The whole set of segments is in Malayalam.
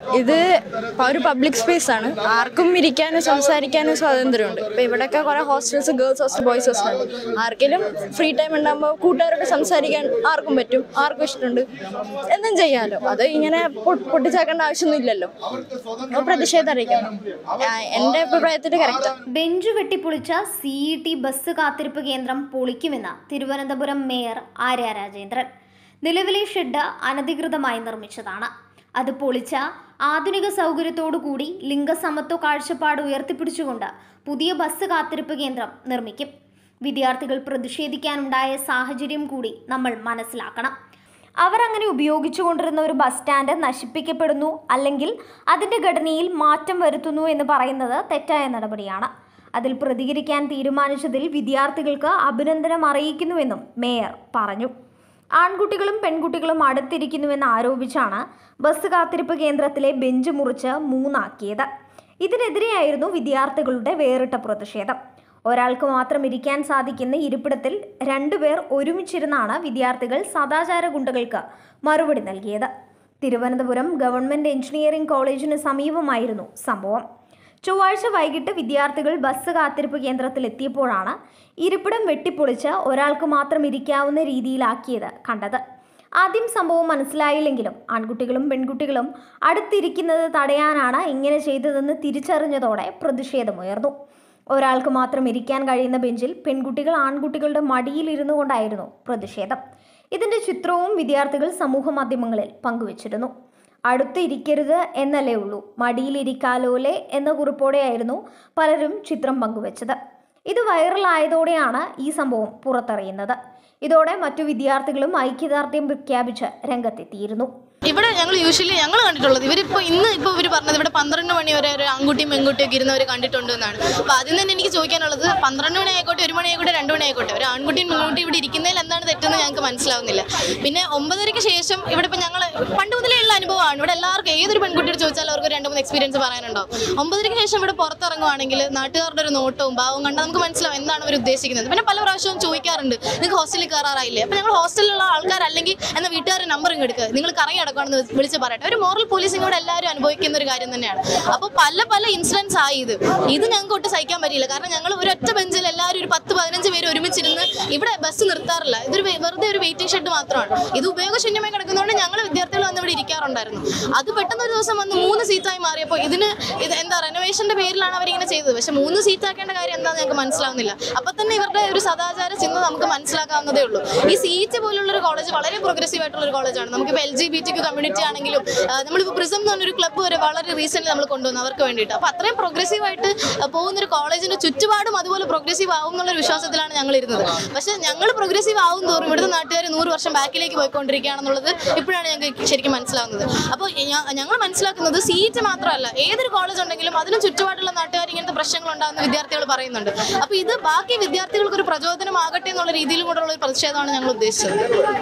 ഇത് ഒരു പബ്ലിക് സ്പേസ് ആണ് ആർക്കും ഇരിക്കാനും സംസാരിക്കാനും സ്വാതന്ത്ര്യമുണ്ട് ഇപ്പൊ ഇവിടെയൊക്കെ കുറെ hostels girls hostel boys hostel ഉണ്ട് ആർക്കെങ്കിലും ഫ്രീ ടൈം ഉണ്ടാകുമ്പോൾ കൂട്ടുകാരോട് സംസാരിക്കാൻ ആർക്കും പറ്റും ആർക്കും ഇഷ്ടമുണ്ട് എന്തും ചെയ്യാലോ അത് ഇങ്ങനെ പൊ- പൊട്ടിച്ചാക്കേണ്ട ആവശ്യമൊന്നും ഇല്ലല്ലോ അപ്പോൾ പ്രതിഷേധം അറിയിക്കണം ആ, എൻ്റെ അഭിപ്രായത്തിൽ കറക്റ്റാണ് ബെഞ്ച് വെട്ടിപ്പൊളിച്ച സി ഇ ടി ബസ് കാത്തിരിപ്പ് കേന്ദ്രം പൊളിക്കുമെന്ന് തിരുവനന്തപുരം മേയർ ആര്യ രാജേന്ദ്രൻ നിലവിലെ ഷെഡ് അനധികൃതമായി നിർമ്മിച്ചതാണ് അത് പൊളിച്ച ആധുനിക സൗകര്യത്തോടുകൂടി ലിംഗസമത്വ കാഴ്ചപ്പാട് ഉയർത്തിപ്പിടിച്ചുകൊണ്ട് പുതിയ ബസ് കാത്തിരിപ്പ് കേന്ദ്രം നിർമ്മിക്കും വിദ്യാർത്ഥികൾ പ്രതിഷേധിക്കാനുണ്ടായ സാഹചര്യം കൂടി നമ്മൾ മനസ്സിലാക്കണം അവരങ്ങനെ ഉപയോഗിച്ചുകൊണ്ടിരുന്ന ഒരു ബസ് സ്റ്റാൻഡ് നശിപ്പിക്കപ്പെടുന്നു അല്ലെങ്കിൽ അതിൻ്റെ ഘടനയിൽ മാറ്റം വരുത്തുന്നു എന്ന് പറയുന്നത് തെറ്റായ നടപടിയാണ് അതിൽ പ്രതികരിക്കാൻ തീരുമാനിച്ചതിൽ വിദ്യാർത്ഥികൾക്ക് അഭിനന്ദനം അറിയിക്കുന്നുവെന്നും മേയർ പറഞ്ഞു ആൺകുട്ടികളും പെൺകുട്ടികളും അടുത്തിരിക്കുന്നുവെന്ന് ആരോപിച്ചാണ് ബസ് കാത്തിരിപ്പ് കേന്ദ്രത്തിലെ ബെഞ്ച് മുറിച്ച് മൂന്നാക്കിയത് ഇതിനെതിരെയായിരുന്നു വിദ്യാർത്ഥികളുടെ വേറിട്ട പ്രതിഷേധം ഒരാൾക്ക് മാത്രം ഇരിക്കാൻ സാധിക്കുന്ന ഇരിപ്പിടത്തിൽ രണ്ടുപേർ ഒരുമിച്ചിരുന്നാണ് വിദ്യാർത്ഥികൾ സദാചാര ഗുണ്ടകൾക്ക് മറുപടി നൽകിയത് തിരുവനന്തപുരം ഗവൺമെന്റ് എഞ്ചിനീയറിംഗ് കോളേജിന് സമീപമായിരുന്നു സംഭവം ചൊവ്വാഴ്ച വൈകിട്ട് വിദ്യാർത്ഥികൾ ബസ് കാത്തിരിപ്പ് കേന്ദ്രത്തിൽ എത്തിയപ്പോഴാണ് ഇരിപ്പിടം വെട്ടിപ്പൊളിച്ച് ഒരാൾക്ക് മാത്രം ഇരിക്കാവുന്ന രീതിയിലാക്കിയത് കണ്ടത് ആദ്യം സംഭവം മനസ്സിലായില്ലെങ്കിലും ആൺകുട്ടികളും പെൺകുട്ടികളും അടുത്തിരിക്കുന്നത് തടയാനാണ് ഇങ്ങനെ ചെയ്തതെന്ന് തിരിച്ചറിഞ്ഞതോടെ പ്രതിഷേധമുയർന്നു ഒരാൾക്ക് മാത്രം ഇരിക്കാൻ കഴിയുന്ന ബെഞ്ചിൽ പെൺകുട്ടികൾ ആൺകുട്ടികളുടെ മടിയിലിരുന്നു കൊണ്ടായിരുന്നു പ്രതിഷേധം ഇതിന്റെ ചിത്രവും വിദ്യാർത്ഥികൾ സമൂഹ മാധ്യമങ്ങളിൽ പങ്കുവച്ചിരുന്നു അടുത്ത് ഇരിക്കരുത് എന്നല്ലേ ഉള്ളൂ മടിയിലിരിക്കാലോലെ എന്ന കുറിപ്പോടെയായിരുന്നു പലരും ചിത്രം പങ്കുവച്ചത് ഇത് വൈറലായതോടെയാണ് ഈ സംഭവം പുറത്തറിയുന്നത് ഇതോടെ മറ്റു വിദ്യാർത്ഥികളും ഐക്യദാർഢ്യം പ്രഖ്യാപിച്ച് രംഗത്തെത്തിയിരുന്നു ഇവിടെ ഞങ്ങൾ യൂഷ്വലി ഞങ്ങൾ കണ്ടിട്ടുള്ളത് ഇവരിപ്പോൾ ഇന്ന് ഇപ്പോൾ ഇവർ പറഞ്ഞത് ഇവിടെ പന്ത്രണ്ട് മണി വരെ ഒരു ആൺകുട്ടിയും പെൺകുട്ടിയും ഒക്കെ ഇരുന്നവർ കണ്ടിട്ടുണ്ട് എന്നാണ് അപ്പോൾ ആദ്യം തന്നെ എനിക്ക് ചോദിക്കാനുള്ളത് പന്ത്രണ്ട് മണി ആയിക്കോട്ടെ ഒരു മണി ആയിക്കോട്ടെ രണ്ട് മണി ആയിക്കോട്ടെ ഒരു ആൺകുട്ടിയും പെൺകുട്ടിയും ഇവിടെ ഇരിക്കുന്നതിൽ എന്താണ് തെറ്റെന്ന് ഞങ്ങൾക്ക് മനസ്സിലാവുന്നില്ല പിന്നെ ഒമ്പതരയ്ക്ക് ശേഷം ഇവിടെ ഇപ്പോൾ ഞങ്ങൾ പണ്ട് മുതലേ ഉള്ള അനുഭവമാണ് ഇവിടെ എല്ലാവർക്കും ഏതൊരു പെൺകുട്ടിയോട് ചോദിച്ചാലും അവർക്ക് രണ്ട് മൂന്ന് എക്സ്പീരിയൻസ് പറയാനുണ്ടാവും ഒമ്പതരയ്ക്ക് ശേഷം ഇവിടെ പുറത്തിറങ്ങുവാണെങ്കിൽ നാട്ടുകാരുടെ ഒരു നോട്ടവും ഭാവവും കണ്ടാൽ നമുക്ക് മനസ്സിലാവും എന്താണ് അവർ ഉദ്ദേശിക്കുന്നത് പിന്നെ പല പ്രാവശ്യവും ചോദിക്കാറുണ്ട് നിങ്ങൾക്ക് ഹോസ്റ്റലിൽ കയറാറായില്ലേ അപ്പോൾ ഞങ്ങൾ ഹോസ്റ്റലിലുള്ള ആൾക്കാരല്ലെങ്കിൽ എന്ന വീട്ടുകാരുടെ നമ്പർ ഇങ്ങ് എടുക്കുക നിങ്ങൾ കറങ്ങി അടക്കണമെന്ന് വിളിച്ച് പറയട്ടെ ഒരു മോറൽ പോലീസിംഗ് ഇവിടെ എല്ലാവരും അനുഭവിക്കുന്ന ഒരു കാര്യം തന്നെയാണ് അപ്പോൾ പല പല ഇൻസിഡൻസ് ആയി ഇത് ഇത് ഞങ്ങൾക്ക് ഒട്ട് സഹിക്കാൻ പറ്റില്ല കാരണം ഞങ്ങൾ ഒരൊറ്റ ബെഞ്ചിൽ എല്ലാവരും ഒരു പത്ത് പതിനഞ്ച് പേര് ഒരുമിച്ചിരുന്ന് ഇവിടെ ബസ് നിർത്താറില്ല ഇതൊരു വെ- വെറുതെ ഒരു വെയിറ്റിംഗ് ഷെഡ് മാത്രമാണ് ഇത് ഉപയോഗശൂന്യമായി കിടക്കുന്നതുകൊണ്ട് ഞങ്ങൾ വിദ്യാർത്ഥികൾ വന്ന് ഇവിടെ ഇരിക്കാറുണ്ടായിരുന്നു അത് പെട്ടെന്ന് ഒരു ദിവസം വന്ന് മൂന്ന് സീറ്റായി മാറിയപ്പോൾ ഇതിന് ഇത് എന്താ റെനോവേഷന്റെ പേരിലാണ് അവരിങ്ങനെ ചെയ്തത് പക്ഷെ മൂന്ന് സീറ്റ് ആക്കേണ്ട കാര്യം എന്താണെന്ന് ഞങ്ങൾക്ക് മനസ്സിലാവുന്നില്ല അപ്പൊ തന്നെ ഇവരുടെ ഒരു സദാചാര ചിന്ത നമുക്ക് മനസ്സിലാക്കാവുന്നതേ ഉള്ളൂ ഈ സീറ്റ് പോലുള്ള ഒരു കോളേജ് വളരെ പ്രോഗ്രസീവ് ആയിട്ടുള്ള ഒരു കോളേജാണ് നമുക്കിപ്പോൾ L G B T community ആണെങ്കിലും ആ, നമ്മളിപ്പോൾ പ്രിസം എന്ന് പറഞ്ഞൊരു ക്ലബ്ബ് വരെ വളരെ റീസെന്റ് നമ്മൾ കൊണ്ടുവന്നു അവർക്ക് വേണ്ടിയിട്ട് അപ്പോൾ അത്രയും പ്രോഗ്രസീവ് ആയിട്ട് ആ, പോകുന്ന ഒരു കോളേജിന്റെ ചുറ്റുപാടും അതുപോലെ പ്രോഗ്രസീവ് ആവും എന്നുള്ള വിശ്വാസത്തിലാണ് ഞങ്ങൾ ഇരുന്നത് പക്ഷെ ഞങ്ങൾ പ്രോഗ്രസീവ് ആവും തോറും ഇവിടുത്തെ നാട്ടുകാർ നൂറ് വർഷം ബാക്കിലേക്ക് പോയിക്കൊണ്ടിരിക്കുകയാണെന്നുള്ളത് ഇപ്പോഴാണ് ഞങ്ങൾക്ക് ശരിക്കും മനസ്സിലാവുന്നത് അപ്പോൾ ഞങ്ങൾ മനസ്സിലാക്കുന്നത് സീറ്റ് മാത്രമല്ല ഏതൊരു കോളേജ് ഉണ്ടെങ്കിലും അതിന് ചുറ്റുപാടുള്ള നാട്ടുകാർ ഇങ്ങനത്തെ പ്രശ്നങ്ങൾ ഉണ്ടാകുന്ന വിദ്യാർത്ഥികൾ പറയുന്നുണ്ട് അപ്പോൾ ഇത് ബാക്കി വിദ്യാർത്ഥികൾക്ക് ഒരു പ്രചോദനമാകട്ടെ എന്നുള്ള രീതിയിലും കൂടെയുള്ള ഒരു പ്രതിഷേധമാണ് ഞങ്ങൾ ഉദ്ദേശിച്ചത്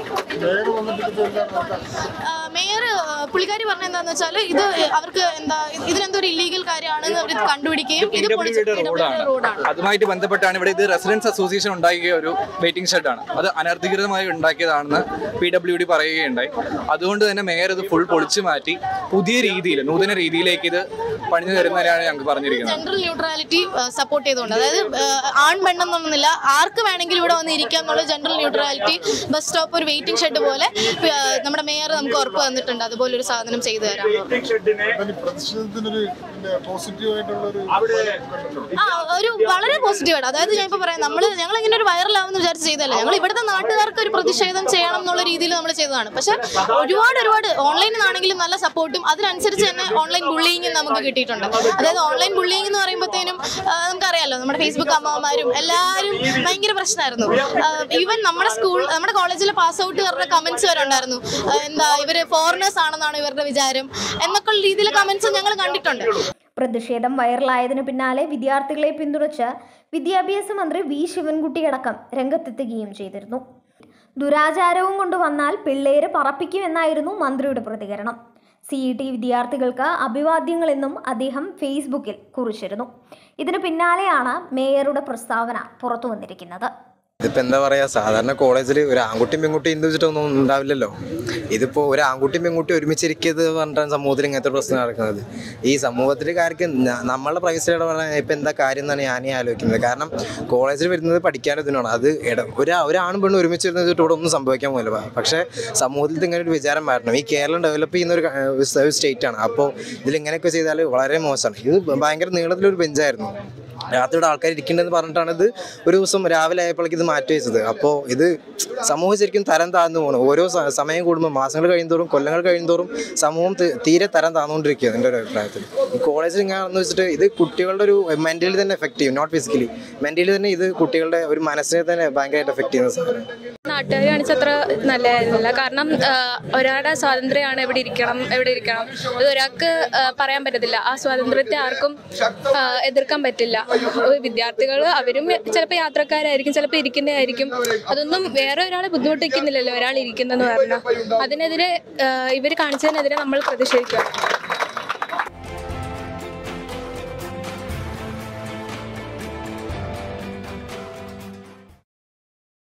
ആ, മേയർ ആ, പുള്ളിക്കാരി പറഞ്ഞ എന്താന്ന് വെച്ചാൽ ഇത് അവർക്ക് എന്താ ഇതിനെന്തോ ഒരു ഇല്ലീഗൽ കാര്യമാണെന്ന് അവർ കണ്ടുപിടിക്കുകയും ഇത് പൊളിച്ച് PWD യുടെ റോഡാണ് റോഡാണ് അതുമായിട്ട് ബന്ധപ്പെട്ടാണ് ഇവിടെ ഇത് റെസിഡൻസ് അസോസിയേഷൻ ഉണ്ടാക്കിയ ഒരു വെയിറ്റിംഗ് ഷെഡാണ് അത് അനധികൃതമായി ഉണ്ടാക്കിയതാണെന്ന് പി ഡബ്ല്യു ഡി പറയുകയുണ്ടായി അതുകൊണ്ട് തന്നെ മേയർ ഇത് ഫുൾ പൊളിച്ചു മാറ്റി പുതിയ രീതിയിൽ നൂതന രീതിയിലേക്ക് ഇത് പണിഞ്ഞു തരുന്നതിനാണ് ഞങ്ങൾക്ക് പറഞ്ഞിരിക്കുന്നത് ജനറൽ ന്യൂട്രാലിറ്റി സപ്പോർട്ട് ചെയ്തുകൊണ്ട് അതായത് ആ, ആൺ പെണ്ണെന്നൊന്നുമില്ല ആർക്ക് വേണമെങ്കിലും ഇവിടെ വന്ന് ഇരിക്കാം എന്നുള്ള ജനറൽ ന്യൂട്രാലിറ്റി ബസ് സ്റ്റോപ്പ് ഒരു വെയിറ്റിംഗ് ഷെഡ് പോലെ ആ, നമ്മുടെ മേയർ നമുക്ക് ഉറപ്പ് തന്നിട്ടുണ്ട് അതുപോലെ ഒരു സാധനം ചെയ്തു തരാം അതിന് പ്രതിഷേധത്തിനൊരു പിന്നെ പോസിറ്റീവ് ആയിട്ടുള്ള ഒരു ആ ഒരു വളരെ പോസിറ്റീവായിട്ട് അതായത് ഞാൻ ഇപ്പോൾ പറയാം നമ്മൾ ഞങ്ങൾ ഇങ്ങനെ ഒരു വൈറലാവുമെന്ന് വിചാരിച്ച് ചെയ്തല്ല ഞങ്ങൾ ഇവിടുത്തെ നാട്ടുകാർക്ക് ഒരു പ്രതിഷേധം ചെയ്യണം എന്നുള്ള രീതിയിൽ നമ്മൾ ചെയ്തതാണ് പക്ഷെ ഒരുപാട് ഒരുപാട് ഓൺലൈനിൽ നിന്നാണെങ്കിലും നല്ല സപ്പോർട്ടും അതിനനുസരിച്ച് തന്നെ ഓൺലൈൻ ബുള്ളിങ് നമുക്ക് കിട്ടിയിട്ടുണ്ട് അതായത് ഓൺലൈൻ ബുള്ളിങ് എന്ന് പറയുമ്പോഴത്തേനും ആ, നമുക്കറിയാലോ നമ്മുടെ ഫേസ്ബുക്ക് അമ്മമാരും എല്ലാവരും ഭയങ്കര പ്രശ്നമായിരുന്നു ഈവൻ നമ്മുടെ സ്കൂൾ നമ്മുടെ കോളേജിലെ പാസ് ഔട്ട് പറഞ്ഞ കമന്റ്സ് വരെ ഉണ്ടായിരുന്നു ആ, എന്താ ഇവര് ഫോറിനേഴ്സ് ആണെന്നാണ് ഇവരുടെ വിചാരം എന്നൊക്കെ ഉള്ള രീതിയിലെ കമന്റ്സ് ഞങ്ങൾ കണ്ടിട്ടുണ്ട് പ്രതിഷേധം വൈറലായതിനു പിന്നാലെ വിദ്യാർത്ഥികളെ പിന്തുണച്ച് വിദ്യാഭ്യാസ മന്ത്രി വി ശിവൻകുട്ടി അടക്കം രംഗത്തെത്തുകയും ചെയ്തിരുന്നു ദുരാചാരവും കൊണ്ട് വന്നാൽ പിള്ളേര് പറപ്പിക്കുമെന്നായിരുന്നു മന്ത്രിയുടെ പ്രതികരണം സി ഇ ടി വിദ്യാർത്ഥികൾക്ക് അഭിവാദ്യങ്ങളെന്നും അദ്ദേഹം ഫേസ്ബുക്കിൽ കുറിച്ചിരുന്നു ഇതിനു പിന്നാലെയാണ് മേയറുടെ പ്രസ്താവന പുറത്തു വന്നിരിക്കുന്നത് ഇതിപ്പോൾ എന്താ പറയുക സാധാരണ കോളേജിൽ ഒരു ആൺകുട്ടിയും പെൺകുട്ടിയും എന്ത് വെച്ചിട്ടൊന്നും ഉണ്ടാവില്ലല്ലോ ഇതിപ്പോൾ ഒരു ആൺകുട്ടിയും പെൺകുട്ടിയും ഒരുമിച്ചിരിക്കുന്നത് പറഞ്ഞിട്ടാണ് സമൂഹത്തിൽ ഇങ്ങനത്തെ പ്രശ്നം നടക്കുന്നത് ഈ സമൂഹത്തിൽക്കാർക്ക് ന- നമ്മളുടെ പ്രൈവസിയുടെ പറഞ്ഞാൽ ഇപ്പം എന്താ കാര്യം എന്നാണ് ഞാൻ ഈ ആലോചിക്കുന്നത് കാരണം കോളേജിൽ വരുന്നത് പഠിക്കാനും ഇതിനാണ് അത് ഇട ഒരു ഒരാണും പെണ്ണും ഒരുമിച്ച് വരുന്നത് വെച്ചിട്ട് ഇവിടെ ഒന്നും സംഭവിക്കാൻ പോകില്ല പക്ഷേ സമൂഹത്തിൽ ഇങ്ങനെ ഒരു വിചാരം മാറണം ഈ കേരളം ഡെവലപ്പ് ചെയ്യുന്ന ഒരു ക- ഒരു സ്റ്റേറ്റ് ആണ് അപ്പോൾ ഇതിൽ ഇങ്ങനെയൊക്കെ ചെയ്താൽ വളരെ മോശമാണ് ഇത് ഭയങ്കര നീളത്തിലൊരു ബെഞ്ചായിരുന്നു രാത്രിയുടെ ആൾക്കാർ ഇരിക്കേണ്ടതെന്ന് പറഞ്ഞിട്ടാണ് ഇത് ഒരു ദിവസം രാവിലെ ആയപ്പോഴേക്ക് ഇത് മാറ്റി വെച്ചത് അപ്പോൾ ഇത് സമൂഹം ശരിക്കും തരം താഴ്ന്നു പോകണം ഓരോ സ- സമയം കൂടുമ്പോൾ മാസങ്ങൾ കഴിയുന്തോറും കൊല്ലങ്ങൾ കഴിയുന്തോറും സമൂഹം തി- തീരെ തരം താന്നുകൊണ്ടിരിക്കുകയാണ് എൻ്റെ ഒരു അഭിപ്രായത്തിൽ ഈ കോളേജിൽ ഇങ്ങനെയാണെന്ന് വെച്ചിട്ട് ഇത് കുട്ടികളുടെ ഒരു മെൻ്റലി തന്നെ എഫക്റ്റ് ചെയ്യും നോട്ട് ഫിസിക്കലി മെൻ്റലി തന്നെ ഇത് കുട്ടികളുടെ ഒരു മനസ്സിനെ തന്നെ ഭയങ്കരമായിട്ട് എഫക്റ്റ് ചെയ്യുന്ന സാധനം നാട്ടുകാർ കാണിച്ചത്ര നല്ലതായിരുന്നില്ല കാരണം ആ, ഒരാളുടെ സ്വാതന്ത്ര്യമാണ് എവിടെ ഇരിക്കണം എവിടെ ഇരിക്കണം അത് ഒരാൾക്ക് ആ, പറയാൻ പറ്റത്തില്ല ആ സ്വാതന്ത്ര്യത്തെ ആർക്കും ആ, എതിർക്കാൻ പറ്റില്ല വിദ്യാർത്ഥികൾ അവരും ചിലപ്പോൾ യാത്രക്കാരായിരിക്കും ചിലപ്പോൾ ഇരിക്കുന്നതായിരിക്കും അതൊന്നും വേറെ ഒരാളെ ബുദ്ധിമുട്ടിക്കുന്നില്ലല്ലോ ഒരാൾ ഇരിക്കുന്നെന്ന് പറഞ്ഞാൽ അതിനെതിരെ ഇവർ കാണിച്ചതിനെതിരെ നമ്മൾ പ്രതിഷേധിക്കുക